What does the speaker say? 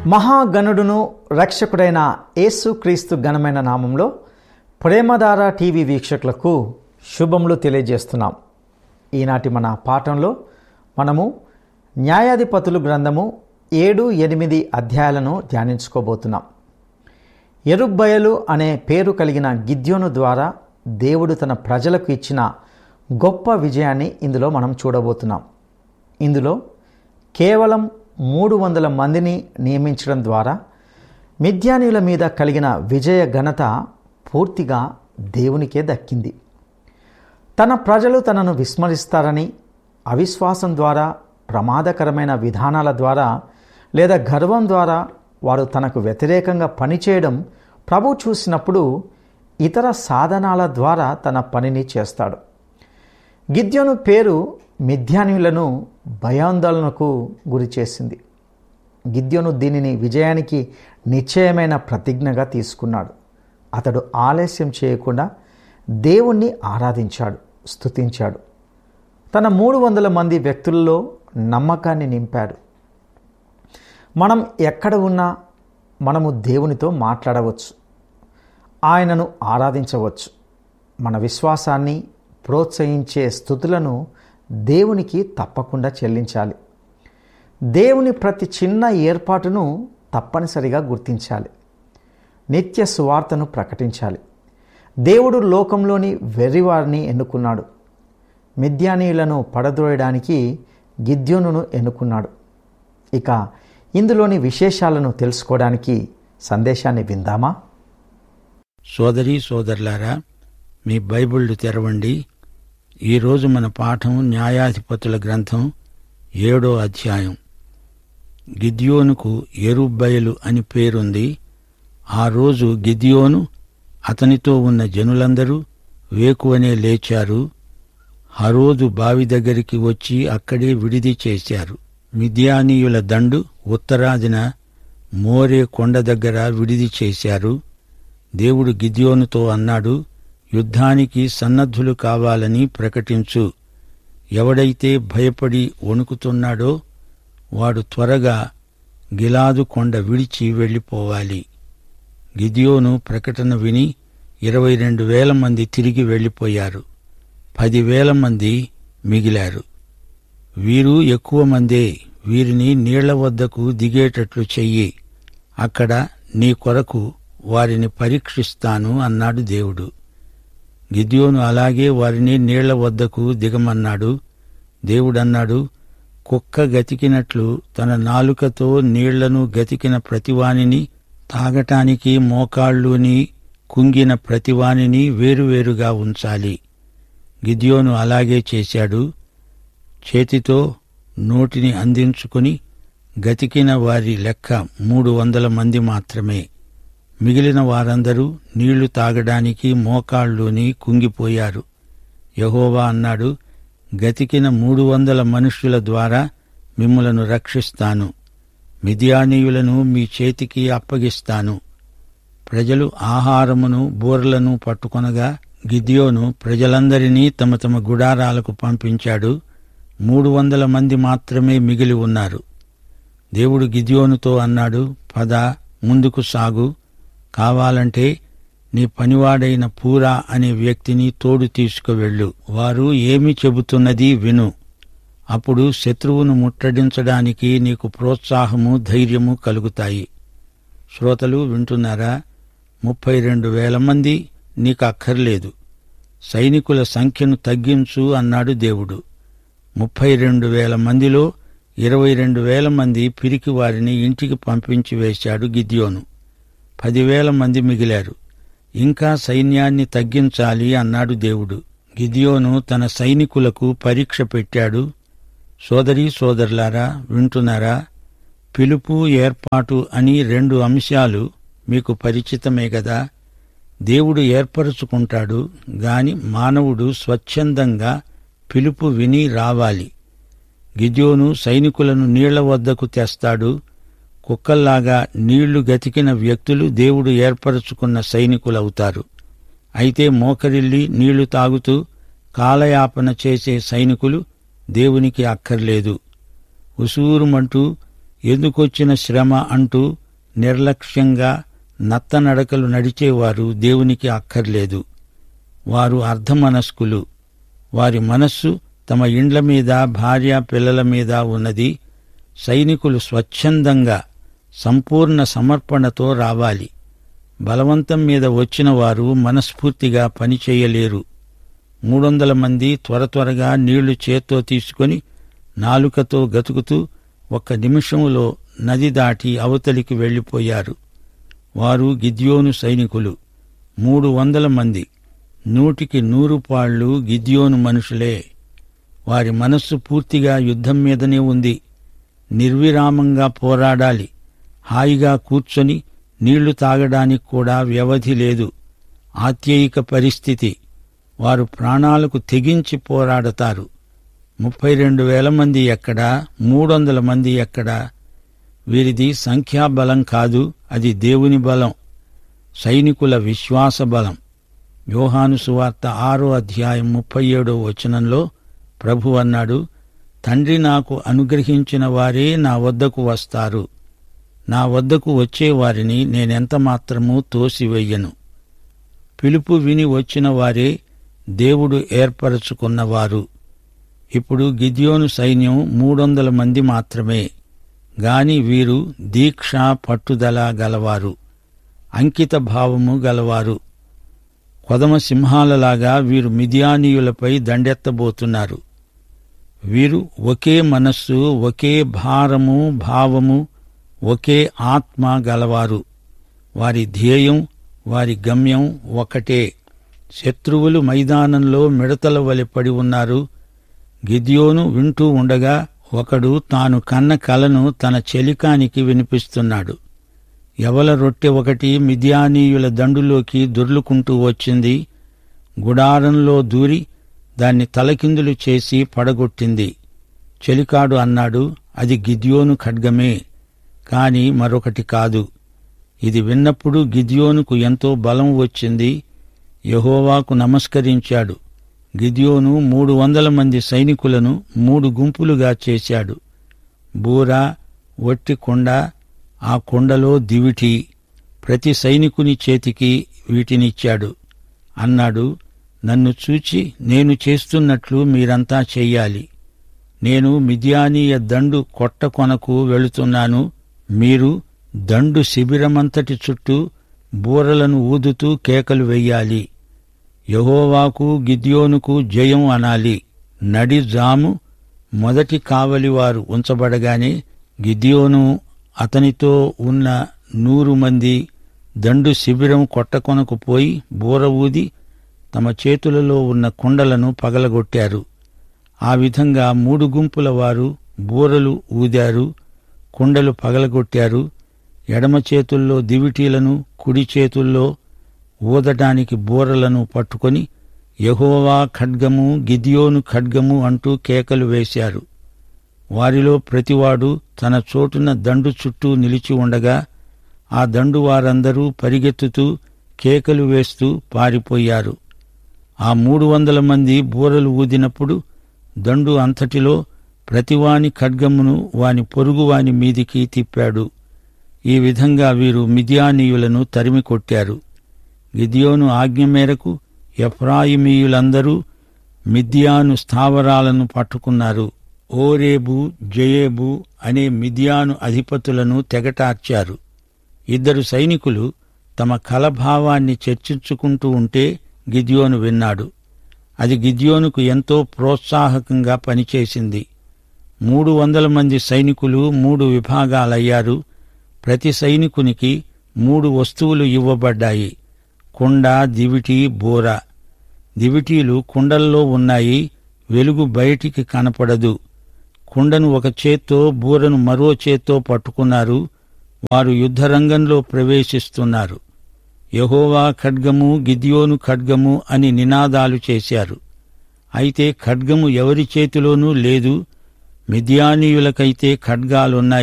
మహాగణుడును రక్షకుడైన యేసుక్రీస్తు ఘనమైన నామంలో ప్రేమధార టీవీ వీక్షకులకు శుభములు తెలియజేస్తున్నాం ఈనాటి మన పాఠంలో మనము న్యాయాధిపతులు గ్రంథము ఏడు ఎనిమిది అధ్యాయాలను ధ్యానించుకోబోతున్నాం ఎరుబ్బయలు అనే పేరు కలిగిన గిద్యోను ద్వారా దేవుడు తన ప్రజలకు ఇచ్చిన గొప్ప విజయాన్ని ఇందులో మనం చూడబోతున్నాం ఇందులో కేవలం మూడు వందల మందిని నియమించడం ద్వారా మిథ్యానీయుల మీద కలిగిన విజయ ఘనత పూర్తిగా దేవునికే దక్కింది తన ప్రజలు తనను విస్మరిస్తారని అవిశ్వాసం ద్వారా ప్రమాదకరమైన విధానాల ద్వారా లేదా గర్వం ద్వారా వారు తనకు వ్యతిరేకంగా పనిచేయడం ప్రభు చూసినప్పుడు ఇతర సాధనాల ద్వారా తన పనిని చేస్తాడు గిద్యోను పేరు మిథ్యానీయులను భయాందోళనకు గురి చేసింది గిద్యోను దీనిని విజయానికి నిశ్చయమైన ప్రతిజ్ఞగా తీసుకున్నాడు అతడు ఆలస్యం చేయకుండా దేవుణ్ణి ఆరాధించాడు స్తుతించాడు తన మూడు వందల మంది వ్యక్తుల్లో నమ్మకాన్ని నింపాడు మనం ఎక్కడ ఉన్నా మనము దేవునితో మాట్లాడవచ్చు ఆయనను ఆరాధించవచ్చు మన విశ్వాసాన్ని ప్రోత్సహించే స్థుతులను దేవునికి తప్పకుండా చెల్లించాలి దేవుని ప్రతి చిన్న ఏర్పాటును తప్పనిసరిగా గుర్తించాలి నిత్య సువార్తను ప్రకటించాలి దేవుడు లోకంలోని వెర్రివారిని ఎన్నుకున్నాడు మిథ్యానీయులను పడద్రోయడానికి గిద్యోనును ఎన్నుకున్నాడు ఇక ఇందులోని విశేషాలను తెలుసుకోవడానికి సందేశాన్ని విందామా సోదరీ సోదరులారా మీ బైబిళ్లు తెరవండి ఈరోజు మన పాఠం న్యాయాధిపతుల గ్రంథం ఏడో అధ్యాయం గిద్యోనుకు ఎరుబ్బయలు అని పేరుంది ఆ రోజు గిద్యోను అతనితో ఉన్న జనులందరూ వేకువనే లేచారు హరోదు బావి దగ్గరికి వచ్చి అక్కడే విడిది చేశారు మిద్యానీయుల దండు ఉత్తరాదిన మోరే కొండ దగ్గర విడిది చేశారు దేవుడు గిద్యోనుతో అన్నాడు యుద్ధానికి సన్నద్ధులు కావాలని ప్రకటించు ఎవడైతే భయపడి వణుకుతున్నాడో వాడు త్వరగా గిలాదు కొండ విడిచి వెళ్ళిపోవాలి గిదియోను ప్రకటన విని ఇరవై రెండు వేల మంది తిరిగి వెళ్ళిపోయారు పదివేల మంది మిగిలారు వీరు ఎక్కువ మందే వీరిని నీళ్ల వద్దకు దిగేటట్లు చెయ్యి అక్కడ నీ కొరకు వారిని పరీక్షిస్తాను అన్నాడు దేవుడు గిద్యోను అలాగే వారిని నీళ్ల వద్దకు దిగమన్నాడు దేవుడన్నాడు కుక్క గతికినట్లు తన నాలుకతో నీళ్లను గతికిన ప్రతివానిని తాగటానికి మోకాళ్ళుని కుంగిన ప్రతివానిని వేరువేరుగా ఉంచాలి గిద్యోను అలాగే చేశాడు చేతితో నోటిని అందించుకుని గతికిన వారి లెక్క మూడు వందల మంది మాత్రమే మిగిలిన వారందరూ నీళ్లు తాగడానికి మోకాళ్ళుని కుంగిపోయారు యహోవా అన్నాడు గతికిన మూడు వందల మనుష్యుల ద్వారా మిమ్ములను రక్షిస్తాను మిథియానీయులను మీ చేతికి అప్పగిస్తాను ప్రజలు ఆహారమును బూరలను పట్టుకొనగా గిద్యోను ప్రజలందరినీ తమ తమ గుడారాలకు పంపించాడు మూడు వందల మంది మాత్రమే మిగిలి ఉన్నారు దేవుడు గిద్యోనుతో అన్నాడు పద ముందుకు సాగు కావాలంటే నీ పనివాడైన పూరా అనే వ్యక్తిని తోడు తీసుకువెళ్ళు వారు ఏమి చెబుతున్నది విను అప్పుడు శత్రువును ముట్టడించడానికి నీకు ప్రోత్సాహము ధైర్యము కలుగుతాయి శ్రోతలు వింటున్నారా ముప్పై రెండు వేల మంది నీకు అక్కర్లేదు సైనికుల సంఖ్యను తగ్గించు అన్నాడు దేవుడు ముప్పై రెండు వేల మందిలో ఇరవై రెండు వేల మంది పిరికి వారిని ఇంటికి పంపించి వేశాడు గిద్యోను పదివేల మంది మిగిలారు ఇంకా సైన్యాన్ని తగ్గించాలి అన్నాడు దేవుడు గిద్యోను తన సైనికులకు పరీక్ష పెట్టాడు సోదరీ సోదరులారా వింటున్నారా పిలుపు ఏర్పాటు అని రెండు అంశాలు మీకు పరిచితమే గదా దేవుడు ఏర్పరుచుకుంటాడు గాని మానవుడు స్వచ్ఛందంగా పిలుపు విని రావాలి గిజోను సైనికులను నీళ్ల వద్దకు తెస్తాడు కుక్కల్లాగా నీళ్లు గతికిన వ్యక్తులు దేవుడు ఏర్పరచుకున్న సైనికులవుతారు అయితే మోకరిల్లి నీళ్లు తాగుతూ కాలయాపన చేసే సైనికులు దేవునికి అక్కర్లేదు ఉసూరుమంటూ ఎందుకొచ్చిన శ్రమ అంటూ నిర్లక్ష్యంగా నత్తనడకలు నడిచేవారు దేవునికి అక్కర్లేదు వారు అర్ధమనస్కులు వారి మనస్సు తమ ఇండ్ల మీద భార్య పిల్లల మీద ఉన్నది సైనికులు స్వచ్ఛందంగా సంపూర్ణ సమర్పణతో రావాలి బలవంతం మీద వచ్చిన వారు మనస్ఫూర్తిగా పనిచేయలేరు మూడొందల మంది త్వర త్వరగా నీళ్లు చేత్తో తీసుకొని నాలుకతో గతుకుతూ ఒక్క నిమిషంలో నది దాటి అవతలికి వెళ్లిపోయారు వారు గిద్యోను సైనికులు మూడు వందల మంది నూటికి నూరు పాళ్లు గిద్యోను మనుషులే వారి మనస్సు పూర్తిగా యుద్ధం మీదనే ఉంది నిర్విరామంగా పోరాడాలి హాయిగా కూర్చొని నీళ్లు తాగడానికి కూడా వ్యవధి లేదు ఆత్యయిక పరిస్థితి వారు ప్రాణాలకు తెగించి పోరాడతారు ముప్పై రెండు వేల మంది ఎక్కడా మూడొందల మంది ఎక్కడా వీరిది సంఖ్యాబలం కాదు అది దేవుని బలం సైనికుల విశ్వాస బలం యోహాను సువార్త ఆరో అధ్యాయం ముప్పై ఏడో వచనంలో ప్రభు అన్నాడు తండ్రి నాకు అనుగ్రహించిన వారే నా వద్దకు వస్తారు నా వద్దకు వచ్చేవారిని నేనెంత మాత్రమూ తోసివెయ్యను పిలుపు విని వచ్చిన వారే దేవుడు ఏర్పరచుకున్నవారు ఇప్పుడు గిద్యోను సైన్యం మూడొందల మంది మాత్రమే గాని వీరు దీక్ష పట్టుదల గలవారు అంకిత భావము గలవారు కొదమ సింహాలలాగా వీరు మిదియానీయులపై దండెత్తబోతున్నారు వీరు ఒకే మనస్సు ఒకే భారము భావము ఒకే ఆత్మ గలవారు వారి ధ్యేయం వారి గమ్యం ఒకటే శత్రువులు మైదానంలో మిడతల వలె పడి ఉన్నారు గిద్యోను వింటూ ఉండగా ఒకడు తాను కన్న కలను తన చెలికానికి వినిపిస్తున్నాడు ఎవల రొట్టె ఒకటి మిద్యానీయుల దండులోకి దొర్లుకుంటూ వచ్చింది గుడారంలో దూరి దాన్ని తలకిందులు చేసి పడగొట్టింది చెలికాడు అన్నాడు అది గిద్యోను ఖడ్గమే కాని మరొకటి కాదు ఇది విన్నప్పుడు గిద్యోనుకు ఎంతో బలం వచ్చింది యహోవాకు నమస్కరించాడు గిద్యోను మూడు వందల మంది సైనికులను మూడు గుంపులుగా చేశాడు బూర ఒట్టి కొండ ఆ కొండలో దివిటి ప్రతి సైనికుని చేతికి వీటినిచ్చాడు అన్నాడు నన్ను చూచి నేను చేస్తున్నట్లు మీరంతా చెయ్యాలి నేను మిద్యానీయ దండు కొట్ట కొనకు వెళుతున్నాను మీరు దండు శిబిరమంతటి చుట్టూ బూరలను ఊదుతూ కేకలు వెయ్యాలి యహోవాకు గిద్యోనుకు జయం అనాలి నడి జాము మొదటి కావలివారు ఉంచబడగానే గిద్యోను అతనితో ఉన్న నూరు మంది దండు శిబిరం కొట్టకొనకు పోయి బూర ఊది తమ చేతులలో ఉన్న కుండలను పగలగొట్టారు ఆ విధంగా మూడు గుంపుల వారు బూరలు ఊదారు కుండలు పగలగొట్టారు ఎడమ చేతుల్లో దివిటీలను కుడి చేతుల్లో ఊదటానికి బూరలను పట్టుకొని యహోవా ఖడ్గము గిదియోను ఖడ్గము అంటూ కేకలు వేశారు వారిలో ప్రతివాడు తన చోటున దండు చుట్టూ నిలిచి ఉండగా ఆ దండు వారందరూ పరిగెత్తుతూ కేకలు వేస్తూ పారిపోయారు ఆ మూడు వందల మంది బూరలు ఊదినప్పుడు దండు అంతటిలో ప్రతివాని ఖడ్గమును వాని పొరుగువాని మీదికి తిప్పాడు ఈ విధంగా వీరు మిథియానీయులను తరిమి కొట్టారు గిదియోను ఆజ్ఞ మేరకు ఎఫ్రాయిమీయులందరూ మిద్యాను స్థావరాలను పట్టుకున్నారు ఓరేబు జయేబు అనే మిద్యాను అధిపతులను తెగటార్చారు ఇద్దరు సైనికులు తమ కలభావాన్ని చర్చించుకుంటూ ఉంటే గిద్యోను విన్నాడు అది గిద్యోనుకు ఎంతో ప్రోత్సాహకంగా పనిచేసింది మూడు వందల మంది సైనికులు మూడు విభాగాలయ్యారు ప్రతి సైనికునికి మూడు వస్తువులు ఇవ్వబడ్డాయి కుండ దివిటి బోర దివిటీలు కుండల్లో ఉన్నాయి వెలుగు బయటికి కనపడదు కుండను ఒక చేత్తో బూరను మరో చేత్తో పట్టుకున్నారు వారు యుద్ధరంగంలో ప్రవేశిస్తున్నారు యహోవా ఖడ్గము గిద్యోను ఖడ్గము అని నినాదాలు చేశారు అయితే ఖడ్గము ఎవరి చేతిలోనూ లేదు మిద్యానీయులకైతే ఖడ్గాలున్నాయి